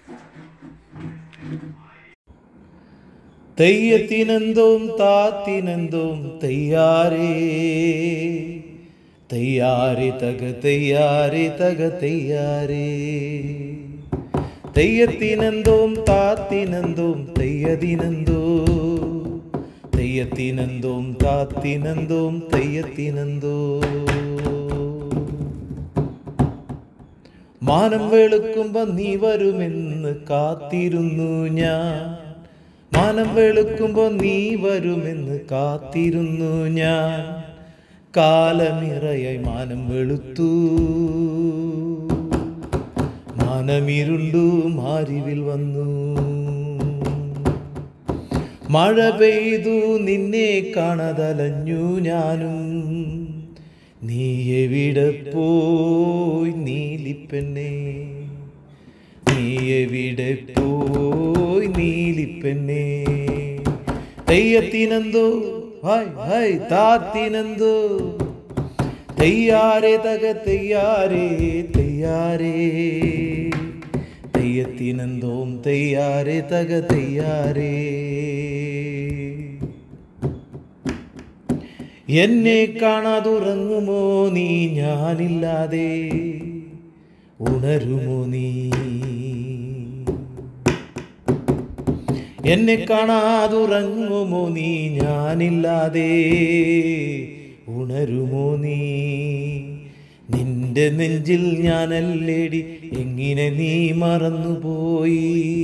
തെയ്യത്തിനെന്തോം താത്തിനെന്തോം തെയ്യാരേ തെയ്യാരെ തക തെയ്യാരെ തക തെയ്യാരേ തെയ്യത്തിനെന്തോം താത്തിനെന്തോം തെയ്യതിനെന്തോ തെയ്യത്തിനെന്തോം താത്തിനെന്തോം തെയ്യത്തിനെന്തോ മാനം വെളുക്കുമ്പോ നീ വരുമെന്ന് കാത്തിരുന്നു ഞാൻ മാനം വെളുക്കുമ്പോ നീ വരുമെന്ന് കാത്തിരുന്നു ഞാൻ കാലമിറയായി മാനം വെളുത്തു മാനമിരുണ്ടു മാരിവിൽ വന്നു മഴ പെയ്തു നിന്നെ കാണതലഞ്ഞു ഞാനും നീ എവിടെ പോയി നീലിപ്പെണ്ണേ നീ എവിടെ പോയി നീലിപ്പെണ്ണേ തെയ്യത്തിനെന്തോ ഹായ് ഹായ് താത്തിനെന്തോ തെയ്യാരെ തക തെയ്യാരേ തെയ്യാരേ തെയ്യത്തിനെന്തോം തെയ്യാരെ തക തെയ്യാരേ എന്നെ കാണാതുറങ്ങുമോ നീ ഞാനില്ലാതെ ഉണരുമോ നീ എന്നെ കാണാതുറങ്ങുമോ നീ ഞാനില്ലാതെ ഉണരുമോ നീ നിന്റെ നെഞ്ചിൽ ഞാനല്ലേടി എങ്ങനെ നീ മറന്നുപോയി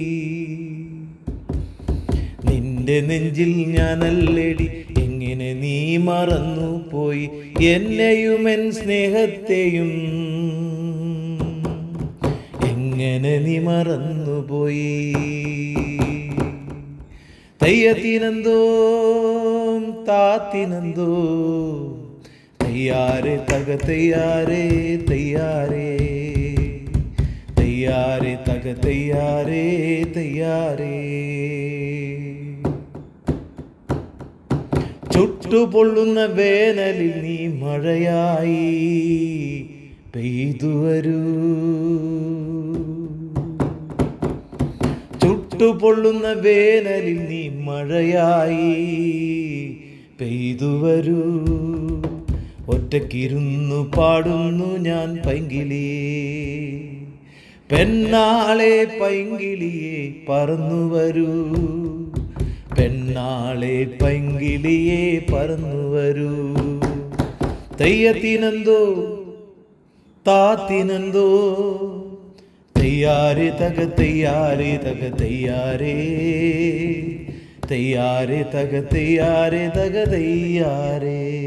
നിന്റെ നെഞ്ചിൽ ഞാനല്ലേടി എങ്ങനെ നീ മറന്നു പോയി എന്നെയും എൻ സ്നേഹത്തെയും എങ്ങനെ നീ മറന്നുപോയി തെയ്യത്തിനെന്തോ താത്തിനെന്തോ തെയ്യാരെ തക തെയ്യാരേ തെയ്യാരേ തെയ്യാരെ തക തെയ്യാരേ തെയ്യാരേ ചുട്ടുപൊള്ളുന്ന വേനലിൽ നീ മഴയായി പെയ്തു വരൂ ചുട്ടുപൊള്ളുന്ന വേനലിൽ നീ മഴയായി പെയ്തു വരൂ ഒറ്റക്കിരുന്നു പാടുന്നു ഞാൻ പൈങ്കിളിയേ പെണ്ണാളെ പൈങ്കിളിയെ പറന്നു വരൂ പെണ്ണാളെ പൈങ്കിളിയെ പറന്നു വരൂ തെയ്യത്തിനെന്തോ താത്തിനെന്തോ തെയ്യാരെ തക തെയ്യാരെ തക തെയ്യാരേ തെയ്യാരെ തക തെയ്യാരെ തക തെയ്യാരേ